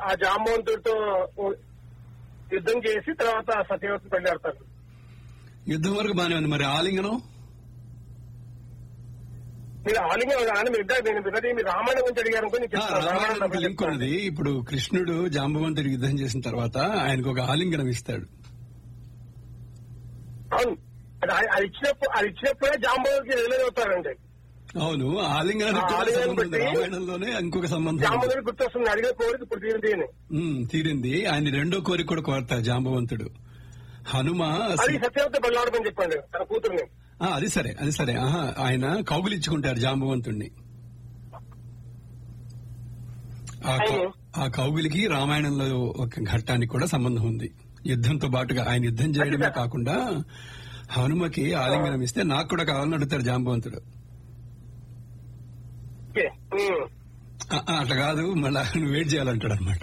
ఆ జాంబవంతుడితో యుద్ధం చేసి తర్వాత సత్యవతి పెళ్ళాడతారు యుద్ధం వరకు బానే ఉంది మరి ఆలింగనం మీరు ఆలింగం కానీ మీరు ఇద్దరు నేను విన్నది మీరు రామాయణం గురించి అడిగారు అనుకో నేను ఆ, చెప్తాను. రామాయణం రామాయణానికి డబ్బులు లింక్ చెప్తాను. ఉన్నది ఇప్పుడు కృష్ణుడు జాంబవంతుడి యుద్ధం చేసిన తర్వాత ఆయనకు ఒక ఆలింగనం ఇస్తాడు అవును అది అది ఇచ్చినప్పుడు అది ఇచ్చినప్పుడే జాంబవంతుడికి రిలీజ్ అవుతారండి అవును ఆలింగనానికి ఆ కూడా ఆలింగనం సంబంధం ఉంది. బట్టి రామాయణంలోనే ఇంకొక సంబంధం ఉంది. జాంబవంతుడికి గుర్తొస్తుంది అడిగే కోరిక ఇప్పుడు తీరు తీయని ఉమ్, తీరింది ఆయన రెండో కోరిక కూడా కోరతారు జాంబవంతుడు హనుమ అది సత్యవతి పెళ్ళాడమని చెప్పండి తన కూతుర్ని ఆ, అది సరే అది సరే ఆహా, ఆయన కౌగులించుకుంటారు జాంబవంతుణ్ణి ఆ కౌ- అవును. ఆ కౌగులికి రామాయణంలో ఒక ఘట్టానికి కూడా సంబంధం ఉంది యుద్ధంతో పాటుగా ఆయన యుద్ధం చేయడమే కాకుండా హనుమకి ఆలింగనం ఇస్తే నాకు కూడా కావాలని అడుగుతారు జాంబవంతుడు ఓకే. ఉమ్. ఆ, ఆ, అట్లా కాదు మళ్ళా నువ్వు వెయిట్ చేయాలంటాడు అనమాట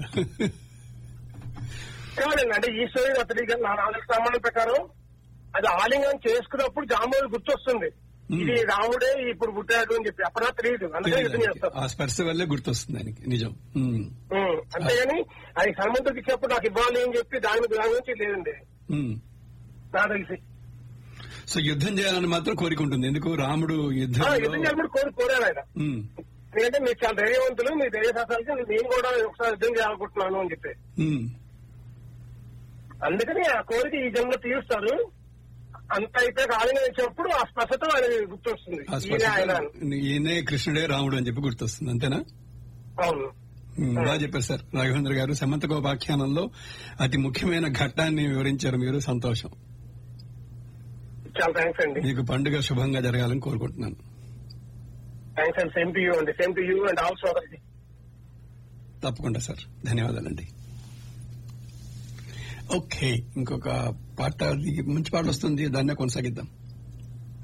కాదండి అంటే ఈ స్టోరీ అతడికి నా నాలుగు సామాన్ల ప్రకారం అది ఆలింగనం చేసుకున్నప్పుడు జాంబవంతుడు గుర్తొస్తుంది ఉమ్. ఇది రాముడే ఇప్పుడు పుట్టాడు అని చెప్పి అప్పుడు నాకు తెలియదు అందుకే యుద్ధం చేస్తారు ఆ స్పర్శ వల్లే గుర్తొస్తుంది ఆయనకి నిజం ఉమ్, ఉమ్. అంతేగాని అది హనుమంతుడికి ఇచ్చినప్పుడు నాకు ఇవ్వాలి అని చెప్పి దాని మీద దాని గురించి లేదండి ఉమ్. నాకు తెలిసి సో యుద్ధం చేయాలని మాత్రం కోరిక ఉంటుంది ఎందుకు రాముడు ఆ, యుద్ధం యుద్ధంలో చేయాలని కోరి కోరారు ఆయన ఉమ్, ఎందుకంటే మీరు చాలా ధైర్యవంతులు మీ ధైర్య శాస్త్రాలకి నేను కూడా ఒకసారి యుద్ధం చేయాలనుకుంటున్నాను అని చెప్పి ఉమ్. అందుకని ఆ కోరిక ఈ జన్మలో తీరుస్తారు అంత అయితే ఆలింగనం ఇచ్చినప్పుడు ఆ స్పష్టత ఆయన గుర్తొస్తుంది ఆ ఈయన ఆయన స్పష్టత ఈయనే కృష్ణుడే రాముడు అని చెప్పి గుర్తొస్తుంది అంతేనా అవును ఉమ్, బాగా చెప్పారు సార్ రాఘవేంద్ర గారు సమంతకోపాఖ్యానంలో అతి ముఖ్యమైన ఘట్టాన్ని వివరించారు మీరు సంతోషం చాలా థ్యాంక్స్ అండి మీకు పండుగ శుభంగా జరగాలని కోరుకుంటున్నాను thanks and same to you అండి same to you and also తప్పకుండా సార్ ధన్యవాదాలండి ఓకే ఇంకొక పాట మంచి పాట వస్తుంది దాన్నే కొనసాగిద్దాం